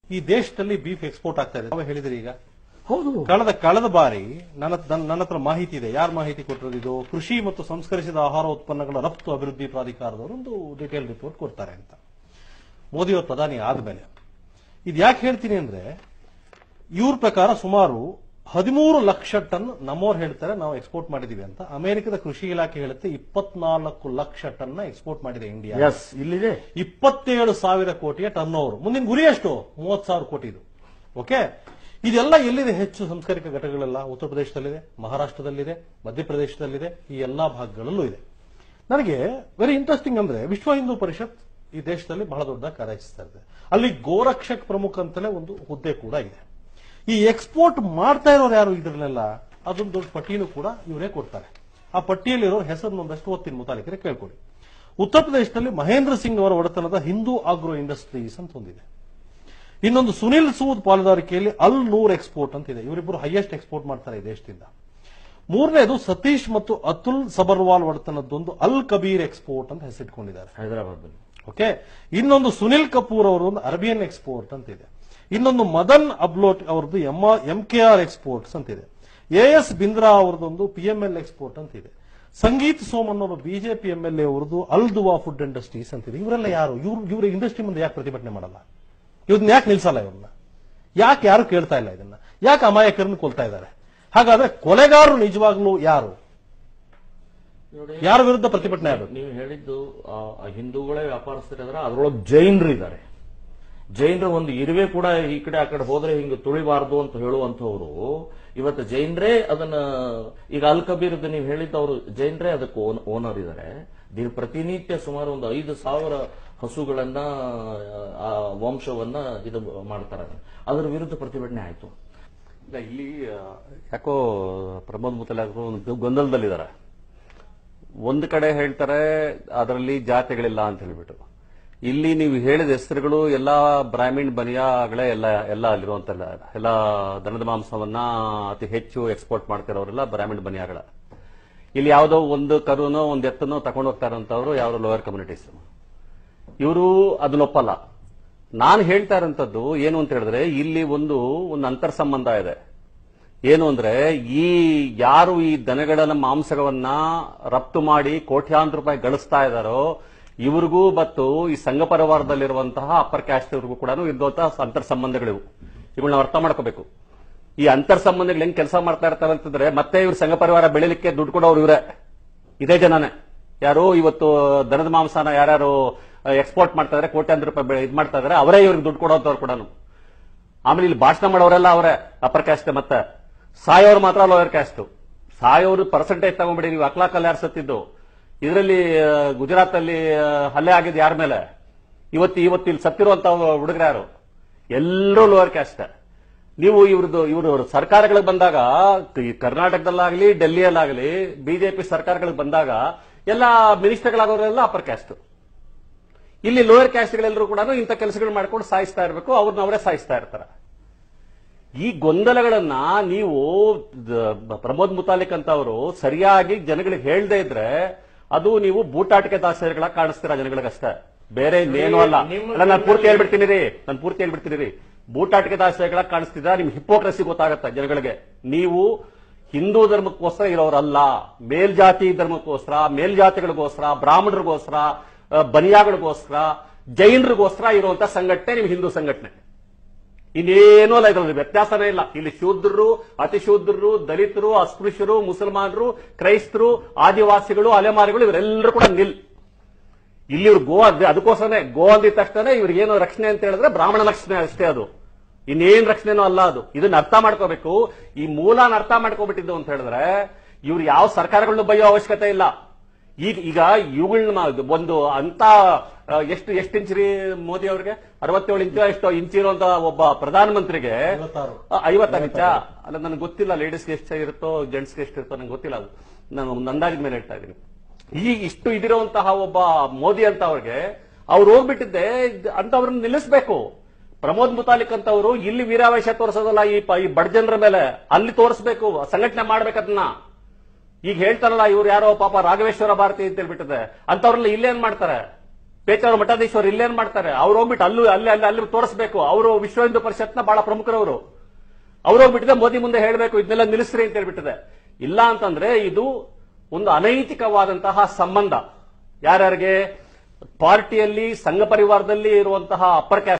ಈ ದೇಶದಲ್ಲಿ beef export ಆಗ್ತಾ ಇದೆ ತಾವೇ ಹೇಳಿದ್ರಿ ಈಗ ಹೌದು ಕಳೆದ ಕಳೆದ ಬಾರಿ ನನ್ನ ನನ್ನ- ನನ್ನ ಹತ್ರ ಮಾಹಿತಿ ಇದೆ ಯಾರು ಮಾಹಿತಿ ಕೊಟ್ಟಿರೋದು ಇದು ಕೃಷಿ ಮತ್ತು ಸಂಸ್ಕರಿಸಿದ ಆಹಾರ ಉತ್ಪನ್ನಗಳ ರಫ್ತು ಅಭಿವೃದ್ಧಿ ಪ್ರಾಧಿಕಾರದವರು ಒಂದು ಡೀಟೇಲ್ ರಿಪೋರ್ಟ್ ಕೊಡ್ತಾರೆ ಅಂತ ಮೋದಿಯವರು ಪ್ರಧಾನಿ ಆದ್ಮೇಲೆ ಇದು ಯಾಕೆ ಹೇಳ್ತೀನಿ ಅಂದ್ರೆ ಇವ್ರ ಪ್ರಕಾರ ಸುಮಾರು ಹದಿಮೂರು ಲಕ್ಷ ಟನ್ ನಮ್ಮವ್ರು ಹೇಳ್ತಾರೆ ನಾವು ಎಕ್ಸ್ಪೋರ್ಟ್ ಮಾಡಿದೀವಿ ಅಂತ ಅಮೆರಿಕದ ಕೃಷಿ ಇಲಾಖೆ ಹೇಳುತ್ತೆ ಇಪ್ಪತ್ನಾಲ್ಕು ಲಕ್ಷ ಟನ್ ಎಕ್ಸ್ಪೋರ್ಟ್ ಮಾಡಿದೆ ಇಂಡಿಯಾ ಎಸ್ ಇಲ್ಲಿದೆ ಇಪ್ಪತ್ತೇಳು ಸಾವಿರ ಕೋಟಿಯ ಟರ್ನ್ ಓವರ್ ಮುಂದಿನ ಗುರಿ ಎಷ್ಟು ಮೂವತ್ತು ಸಾವಿರ ಕೋಟಿ ಇದು ಓಕೆ ಇದೆಲ್ಲ ಎಲ್ಲಿದೆ ಹೆಚ್ಚು ಸಂಸ್ಕರಿತ ಘಟಕಗಳೆಲ್ಲ ಉತ್ತರ ಪ್ರದೇಶದಲ್ಲಿದೆ ಮಹಾರಾಷ್ಟ್ರದಲ್ಲಿದೆ ಮಧ್ಯಪ್ರದೇಶದಲ್ಲಿದೆ ಈ ಎಲ್ಲಾ ಭಾಗಗಳಲ್ಲೂ ಇದೆ ನನಗೆ ವೆರಿ ಇಂಟ್ರೆಸ್ಟಿಂಗ್ ಅಂದ್ರೆ ವಿಶ್ವ ಹಿಂದೂ ಪರಿಷತ್ ಈ ದೇಶದಲ್ಲಿ ಬಹಳ ದೊಡ್ಡ ಕಾರ್ಯನಿರ್ವಹಿಸ್ತಾ ಇದೆ ಅಲ್ಲಿ ಗೋರಕ್ಷಕ್ ಪ್ರಮುಖ ಅಂತಲೇ ಒಂದು ಹುದ್ದೆ ಕೂಡ ಇದೆ ಈ ಎಕ್ಸ್ಪೋರ್ಟ್ ಮಾಡ್ತಾ ಇರೋರು ಯಾರು ಇದ್ರಲ್ಲೆಲ್ಲ ಅದೊಂದು ದೊಡ್ಡ ಪಟ್ಟಿನೂ ಕೂಡ ಇವರೇ ಕೊಡ್ತಾರೆ ಆ ಪಟ್ಟಿಯಲ್ಲಿರೋ ಹೆಸರು ಒಂದಷ್ಟು ಓದ್ತೀನಿ ಮುತಾಲಿಕರೆ ಕೇಳ್ಕೊಡಿ ಉತ್ತರ ಪ್ರದೇಶದಲ್ಲಿ ಮಹೇಂದ್ರ ಸಿಂಗ್ ಅವರ ಒಡೆತನದ ಹಿಂದೂ ಆಗ್ರೋ ಇಂಡಸ್ಟ್ರೀಸ್ ಅಂತ ಒಂದಿದೆ ಇನ್ನೊಂದು ಸುನಿಲ್ ಸೂದ್ ಪಾಲುದಾರಿಕೆಯಲ್ಲಿ ಅಲ್ ನೂರ್ ಎಕ್ಸ್ಪೋರ್ಟ್ ಅಂತ ಇದೆ ಇವರಿಬ್ಬರು ಹೈಯೆಸ್ಟ್ ಎಕ್ಸ್ಪೋರ್ಟ್ ಮಾಡ್ತಾರೆ ಈ ದೇಶದಿಂದ ಮೂರನೇದು ಸತೀಶ್ ಮತ್ತು ಅತುಲ್ ಸಬರ್ವಾಲ್ ಒಡೆತನದ್ದೊಂದು ಅಲ್ ಕಬೀರ್ ಎಕ್ಸ್ಪೋರ್ಟ್ ಅಂತ ಹೆಸರಿಟ್ಕೊಂಡಿದ್ದಾರೆ ಹೈದರಾಬಾದ್ ಓಕೆ ಇನ್ನೊಂದು ಸುನಿಲ್ ಕಪೂರ್ ಅವರದೊಂದು ಅರಬಿಯನ್ ಎಕ್ಸ್ಪೋರ್ಟ್ ಅಂತ ಇದೆ ಇನ್ನೊಂದು ಮದನ್ ಅಬ್ಲೋಟ್ ಅವರದ್ದು ಎಂ ಕೆ ಆರ್ ಎಕ್ಸ್ಪೋರ್ಟ್ಸ್ ಅಂತ ಇದೆ ಎ ಎಸ್ ಬಿಂದ್ರಾ ಅವರದೊಂದು ಪಿ ಎಂ ಎಲ್ ಎಕ್ಸ್ಪೋರ್ಟ್ ಅಂತ ಇದೆ ಸಂಗೀತ್ ಸೋಮನ್ ಅವರು ಬಿಜೆಪಿ ಎಂ ಎಲ್ ಎ ಅವರದ್ದು ಅಲ್ ದುವಾ ಫುಡ್ ಇಂಡಸ್ಟ್ರೀಸ್ ಅಂತ ಇದೆ ಇವರೆಲ್ಲ ಯಾರು ಇವ್ರು ಇವರ ಇಂಡಸ್ಟ್ರಿ ಮುಂದೆ ಯಾಕೆ ಪ್ರತಿಭಟನೆ ಮಾಡಲ್ಲ ಇವ್ರನ್ನ ಯಾಕೆ ನಿಲ್ಸಲ್ಲ ಇವ್ರನ್ನ ಯಾಕೆ ಯಾರು ಕೇಳ್ತಾ ಇಲ್ಲ ಇದನ್ನ ಯಾಕೆ ಅಮಾಯಕರನ್ನು ಕೊಲ್ತಾ ಇದ್ದಾರೆ ಹಾಗಾದ್ರೆ ಕೊಲೆಗಾರರು ನಿಜವಾಗ್ಲೂ ಯಾರು ನೋಡಿ ಯಾರ ವಿರುದ್ಧ ಪ್ರತಿಭಟನೆ ಆಡೋದು ನೀವು ಹೇಳಿದ್ದು ಆ, ಆ ಹಿಂದೂಗಳೇ ವ್ಯಾಪಾರಸ್ಥರಿದ್ದಾರೆ ಅದ್ರೊಳಗೆ ಜೈನರು ಇದ್ದಾರೆ ಜೈನರು ಒಂದು ಇರುವೆ ಕೂಡ ಈ ಕಡೆ ಆ ಕಡೆ ಹೋದ್ರೆ ಹಿಂಗೆ ತುಳಿಬಾರ್ದು ಅಂತ ಹೇಳುವಂತವ್ರು ಇವತ್ತು ಜೈನರೇ ಅದನ್ನ ಈಗ ಅಲ್ ಕಬೀರ್ ನೀವು ಹೇಳಿದ್ದವರು ಜೈನರೇ ಅದಕ್ಕೆ ಓನರ್ ಇದ್ದಾರೆ ದಿನ ಪ್ರತಿನಿತ್ಯ ಸುಮಾರು ಒಂದು ಐದು ಸಾವಿರ ಹಸುಗಳನ್ನ ಆ ವಂಶವನ್ನ ಇದು ಮಾಡ್ತಾರೆ ಅದರ ವಿರುದ್ಧ ಪ್ರತಿಭಟನೆ ಆಯ್ತು ಇಲ್ಲ ಇಲ್ಲಿ ಆ, ಯಾಕೋ ಪ್ರಮೋದ್ ಮುತ್ತಲಾಗರು ಒಂದು ಗೊಂದಲದಲ್ಲಿದ್ದಾರೆ ಒಂದು ಕಡೆ ಹೇಳ್ತಾರೆ ಅದರಲ್ಲಿ ಜಾತಿಗಳಿಲ್ಲ ಅಂತ ಹೇಳ್ಬಿಟ್ಟು ಇಲ್ಲಿ ನೀವು ಹೇಳಿದ ಹೆಸರುಗಳು ಎಲ್ಲ ಬ್ರಾಹ್ಮಿಣ್ ಬನಿಯಾಗಳೇ ಎಲ್ಲ ಎಲ್ಲ ಅಲ್ಲಿರುವಂತ ಎಲ್ಲ ದನದ ಮಾಂಸವನ್ನ ಅತಿ ಹೆಚ್ಚು ಎಕ್ಸ್ಪೋರ್ಟ್ ಮಾಡ್ತಿರೋರೆಲ್ಲ ಬ್ರಾಹ್ಮಿಣ್ ಬನಿಯಾಗಳ ಇಲ್ಲಿ ಯಾವುದೋ ಒಂದು ಕರುನೋ ಒಂದು ಎತ್ತನೋ ತಗೊಂಡು ಹೋಗ್ತಾ ಇರೋಂಥವ್ರು ಯಾವ್ದೋ ಲೋಯರ್ ಕಮ್ಯುನಿಟೀಸ್ ಇವರು ಅದನ್ನ ಒಪ್ಪಲ್ಲ ನಾನು ಹೇಳ್ತಾ ಇರೋಂಥದ್ದು ಏನು ಅಂತ ಹೇಳಿದ್ರೆ ಇಲ್ಲಿ ಒಂದು ಒಂದು ಅಂತರ್ ಸಂಬಂಧ ಇದೆ ಏನು ಅಂದ್ರೆ ಈ ಯಾರು ಈ ದನಗಳ ಮಾಂಸವನ್ನ ರಫ್ತು ಮಾಡಿ ಕೋಟ್ಯಾಂತರ ರೂಪಾಯಿ ಗಳಿಸ್ತಾ ಇದ್ದಾರೋ ಇವ್ರಿಗೂ ಮತ್ತು ಈ ಸಂಘ ಪರಿವಾರದಲ್ಲಿರುವಂತಹ ಅಪ್ಪರ್ ಕ್ಯಾಸ್ಟ್ ಇವ್ರಿಗೂ ಕೂಡ ಇದ್ದಂತಹ ಅಂತರ್ ಸಂಬಂಧಗಳಿವು ಇವುಗಳನ್ನ ಅರ್ಥ ಮಾಡ್ಕೋಬೇಕು ಈ ಅಂತರ್ ಸಂಬಂಧಗಳು ಹೆಂಗ್ ಕೆಲಸ ಮಾಡ್ತಾ ಇರ್ತಾರೆ ಅಂತಂದ್ರೆ ಮತ್ತೆ ಇವ್ರ ಸಂಘ ಪರಿವಾರ ಬೆಳಿಲಿಕ್ಕೆ ದುಡ್ಡು ಕೊಡೋರು ಇವರೇ ಇದೇ ಜನನೇ ಯಾರು ಇವತ್ತು ದನದ ಮಾಂಸನ ಯಾರ್ಯಾರು ಎಕ್ಸ್ಪೋರ್ಟ್ ಮಾಡ್ತಾ ಇದಾರೆ ಕೋಟ್ಯಾಂತರ ರೂಪಾಯಿ ಬೆಳೆ- ಇದ್ ಮಾಡ್ತಾ ಇದಾರೆ ಅವರೇ ಇವ್ರಿಗೆ ದುಡ್ಡು ಕೊಡೋಂಥವ್ರು ಕೂಡ ಆಮೇಲೆ ಇಲ್ಲಿ ಭಾಷಣ ಮಾಡೋರೆಲ್ಲ ಅವರೇ ಅಪ್ಪರ್ ಕ್ಯಾಸ್ಟ್ ಮತ್ತೆ ಸಾಯೋರು ಮಾತ್ರ ಲೋಯರ್ ಕ್ಯಾಸ್ಟ್ ಸಾಯೋರು ಪರ್ಸೆಂಟೇಜ್ ತಗೊಂಡ್ಬಿಡಿ ನೀವು ಅಕ್ಲಾಕಲ್ಲಿ ಯಾರು ಸತ್ತಿದ್ದು ಇದರಲ್ಲಿ ಗುಜರಾತ್ ಅಲ್ಲಿ ಆ, ಹಲ್ಲೆ ಆಗಿದ್ದು ಯಾರ ಮೇಲೆ ಇವತ್ತು ಇವತ್ತು ಇಲ್ಲಿ ಸತ್ತಿರುವಂತ ಹುಡುಗರು ಯಾರು ಎಲ್ಲರೂ ಲೋಯರ್ ಕ್ಯಾಸ್ಟ್ ನೀವು ಇವ್ರದ್ದು ಇವರು ಸರ್ಕಾರಗಳಿಗೆ ಬಂದಾಗ ಈ ಕರ್ನಾಟಕದಲ್ಲಾಗ್ಲಿ ಡೆಲ್ಲಿಯಲ್ಲಾಗಲಿ ಬಿಜೆಪಿ ಸರ್ಕಾರಗಳಿಗೆ ಬಂದಾಗ ಎಲ್ಲ ಮಿನಿಸ್ಟರ್ಗಳಾಗೋರೆಲ್ಲ ಅಪ್ಪರ್ ಕ್ಯಾಸ್ಟ್ ಇಲ್ಲಿ ಲೋಯರ್ ಕ್ಯಾಸ್ಟ್ಗಳೆಲ್ಲರೂ ಕೂಡ ಇಂಥ ಕೆಲಸಗಳು ಮಾಡ್ಕೊಂಡು ಸಾಯಿಸ್ತಾ ಇರಬೇಕು ಅವ್ರನ್ನ ಅವರೇ ಸಾಯಿಸ್ತಾ ಇರ್ತಾರೆ ಈ ಗೊಂದಲಗಳನ್ನ ನೀವು ದ- ಪ್ರಮೋದ್ ಮುತಾಲಿಕ್ ಅಂತ ಅವರು ಸರಿಯಾಗಿ ಜನಗಳಿಗೆ ಹೇಳ್ದೇ ಇದ್ರೆ ಅದು ನೀವು ಬೂಟಾಟಿಕೆ ದಾಸರಿಗಳ ಕಾಣಿಸ್ತೀರಾ ಜನಗಳಿಗಷ್ಟೇ ಬೇರೆ ಇನ್ನೇನು ಅಲ್ಲ ನಿಮ್ಮ- ಅಲ್ಲ ನಾನು ಪೂರ್ತಿ ಹೇಳ್ಬಿಡ್ತೀನಿ ರೀ ನಾನು ಪೂರ್ತಿ ಹೇಳ್ಬಿಡ್ತೀನಿ ರೀ ಬೂಟಾಟಿಕೆ ದಾಸರಿಗಳ ಕಾಣಿಸ್ತಿದ್ರ ನಿಮ್ ಹಿಪೋಕ್ರಸಿ ಗೊತ್ತಾಗತ್ತೆ ಜನಗಳಿಗೆ ನೀವು ಹಿಂದೂ ಧರ್ಮಕ್ಕೋಸ್ಕರ ಇರೋರಲ್ಲ ಮೇಲ್ಜಾತಿ ಧರ್ಮಕ್ಕೋಸ್ಕರ ಮೇಲ್ಜಾತಿಗಳಿಗೋಸ್ಕರ ಬ್ರಾಹ್ಮಣರಿಗೋಸ್ಕರ ಆ, ಬನಿಯಾಗಳಿಗೋಸ್ಕರ ಜೈನರಿಗೋಸ್ಕರ ಇರುವಂತ ಸಂಘಟನೆ ನಿಮ್ ಹಿಂದೂ ಸಂಘಟನೆ ಇನ್ನೇನೂ ಅಲ್ಲ ಇದರಲ್ಲಿ ವ್ಯತ್ಯಾಸನೇ ಇಲ್ಲ ಇಲ್ಲಿ ಶೂದ್ರರು ಅತಿ ಶೂದ್ರರು ದಲಿತರು ಅಸ್ಪೃಶ್ಯರು ಮುಸಲ್ಮಾನರು ಕ್ರೈಸ್ತರು ಆದಿವಾಸಿಗಳು ಅಲೆಮಾರಿಗಳು ಇವರೆಲ್ಲರೂ ಕೂಡ ನಿಲ್ ಇಲ್ಲಿ ಇವ್ರು ಗೋ ಅದ್- ಅದಕ್ಕೋಸ್ಕರನೇ ಗೋ ಅಂದಿದ ತಕ್ಷಣ ಇವ್ರಿಗೆ ಏನು ರಕ್ಷಣೆ ಅಂತ ಹೇಳಿದ್ರೆ ಬ್ರಾಹ್ಮಣ ರಕ್ಷಣೆ ಅಷ್ಟೇ ಅದು ಇನ್ನೇನ್ ರಕ್ಷಣೆನೂ ಅಲ್ಲ ಅದು ಇದನ್ನ ಅರ್ಥ ಮಾಡ್ಕೋಬೇಕು ಈ ಮೂಲನ ಅರ್ಥ ಮಾಡ್ಕೋಬಿಟ್ಟಿದ್ದು ಅಂತ ಹೇಳಿದ್ರೆ ಇವ್ರು ಯಾವ ಸರ್ಕಾರಗಳನ್ನು ಬೈಯೋ ಅವಶ್ಯಕತೆ ಇಲ್ಲ ಈಗ ಈಗ ಇವುಗಳನ್ನ ಒಂದು ಅಂತ ಆ, ಎಷ್ಟು ಎಷ್ಟು ಇಂಚ್ ರೀ ಮೋದಿ ಅವ್ರಿಗೆ ಅರವತ್ತೇಳು ಇಂಚು ಎಷ್ಟು ಇಂಚ್ ಇರುವಂತ ಒಬ್ಬ ಪ್ರಧಾನಮಂತ್ರಿಗೆ ಐವತ್ತಾರು. ಐವತ್ತಾರು ಇಂಚ ಅಲ್ಲ ನನಗೆ ಗೊತ್ತಿಲ್ಲ ಲೇಡೀಸ್ಗೆ ಎಷ್ಟು ಇರುತ್ತೋ ಜೆಂಟ್ಸ್ಗೆ ಎಷ್ಟು ಇರುತ್ತೋ ನಂಗೆ ಗೊತ್ತಿಲ್ಲ ಅದು ನಾನು ಒಂದು ಅಂದಾಜಿನ ಮೇಲೆ ಹೇಳ್ತಾ ಇದ್ದೀನಿ ಈ ಇಷ್ಟು ಇದಿರುವಂತಹ ಒಬ್ಬ ಮೋದಿ ಅಂತ ಅವ್ರಿಗೆ ಅವ್ರು ಹೋಗ್ಬಿಟ್ಟಿದ್ದೆ ಇದ್- ಅಂತವ್ರನ್ನ ನಿಲ್ಲಿಸಬೇಕು ಪ್ರಮೋದ್ ಮುತಾಲಿಕ್ ಅಂತವರು ಇಲ್ಲಿ ವೀರಾವೇಶ ತೋರಿಸೋದಲ್ಲ ಈ ಪ- ಈ ಬಡ ಜನರ ಮೇಲೆ ಅಲ್ಲಿ ತೋರಿಸ್ಬೇಕು ಸಂಘಟನೆ ಮಾಡ್ಬೇಕದನ್ನ ಈಗ ಹೇಳ್ತಾರಲ್ಲ ಇವ್ರು ಯಾರೋ ಪಾಪ ರಾಘವೇಶ್ವರ ಭಾರತಿ ಅಂತ ಹೇಳ್ಬಿಟ್ಟಿದೆ ಅಂತವ್ರನ್ನ ಇಲ್ಲೇನ್ ಮಾಡ್ತಾರೆ ಪೇಚಾವರ ಮಠಾಧೀಶ್ವರ ಇಲ್ಲೇನ್ ಮಾಡ್ತಾರೆ ಅವ್ರು ಹೋಗ್ಬಿಟ್ಟು ಅಲ್ಲೂ ಅಲ್ಲಿ ಅಲ್ಲಿ ಅಲ್ಲಿ ತೋರಿಸ್ಬೇಕು ಅವರು ವಿಶ್ವ ಹಿಂದೂ ಪರಿಷತ್ನ ಬಹಳ ಪ್ರಮುಖರವರು ಅವ್ರು ಹೋಗ್ಬಿಟ್ಟಿದೆ ಮೋದಿ ಮುಂದೆ ಹೇಳಬೇಕು ಇದನ್ನೆಲ್ಲ ನಿಲ್ಲಿಸ್ರಿ ಅಂತ ಹೇಳ್ಬಿಟ್ಟಿದೆ ಇಲ್ಲ ಅಂತಂದ್ರೆ ಇದು ಒಂದು ಅನೈತಿಕವಾದಂತಹ ಸಂಬಂಧ ಯಾರ್ಯಾರಿಗೆ ಪಾರ್ಟಿಯಲ್ಲಿ ಸಂಘ ಪರಿವಾರದಲ್ಲಿ ಇರುವಂತಹ ಅಪ್ಪರ್ ಕ್ಯಾಸ್ಟ್